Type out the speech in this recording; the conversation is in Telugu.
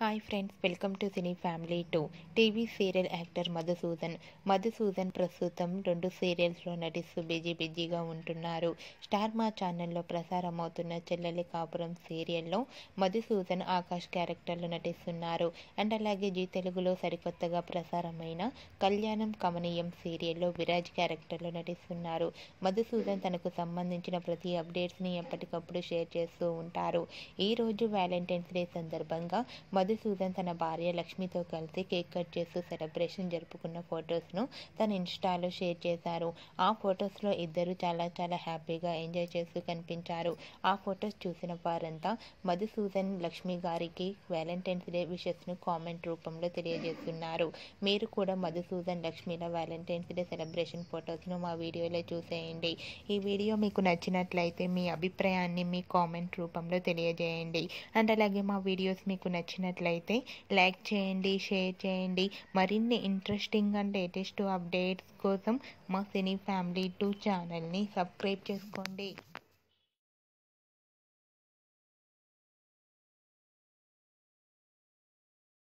hi friends welcome to cine family two TV serial actor Madhusudan Madhusudan ప్రస్తుతం రెండు సీరియల్స్లో నటిస్తూ బిజీ బిజీగా ఉంటున్నారు స్టార్ మా ఛానల్లో ప్రసారం అవుతున్న చెల్లెలి కాపురం సీరియల్లో మధుసూదన్ ఆకాష్ క్యారెక్టర్లో నటిస్తున్నారు అండ్ అలాగే జీ తెలుగులో సరికొత్తగా ప్రసారమైన కళ్యాణం కమనీయం సీరియల్లో విరాజ్ క్యారెక్టర్లో నటిస్తున్నారు మధుసూదన్ తనకు సంబంధించిన ప్రతి అప్డేట్స్ని ఎప్పటికప్పుడు షేర్ చేస్తూ ఉంటారు ఈరోజు వ్యాలంటైన్స్ డే సందర్భంగా మధుసూదన్ తన భార్య లక్ష్మితో కలిసి కేక్ కట్ చేస్తూ సెలబ్రేషన్ జరుపుకున్న ఫొటోస్ను తన ఇన్స్టాలో షేర్ చేశారు ఆ ఫొటోస్లో ఇద్దరు చాలా చాలా హ్యాపీగా ఎంజాయ్ చేస్తూ కనిపించారు ఆ ఫొటోస్ చూసిన వారంతా మధుసూదన్ లక్ష్మి గారికి వ్యాలంటైన్స్ డే విషెస్ను కామెంట్ రూపంలో తెలియజేస్తున్నారు మీరు కూడా మధుసూదన్ లక్ష్మిల వ్యాలంటైన్స్ డే సెలబ్రేషన్ ఫొటోస్ను మా వీడియోలో చూసేయండి ఈ వీడియో మీకు నచ్చినట్లయితే మీ అభిప్రాయాన్ని మీ కామెంట్ రూపంలో తెలియజేయండి అండ్ అలాగే మా వీడియోస్ మీకు నచ్చినట్లయితే లైక్ చేయండి షేర్ చేయండి మరిన్ని ఇంట్రెస్టింగ్ అండ్ లేటెస్ట్ అప్డేట్స్ కోసం మా సినీ ఫ్యామిలీ టూ ఛానల్ని సబ్స్క్రైబ్ చేసుకోండి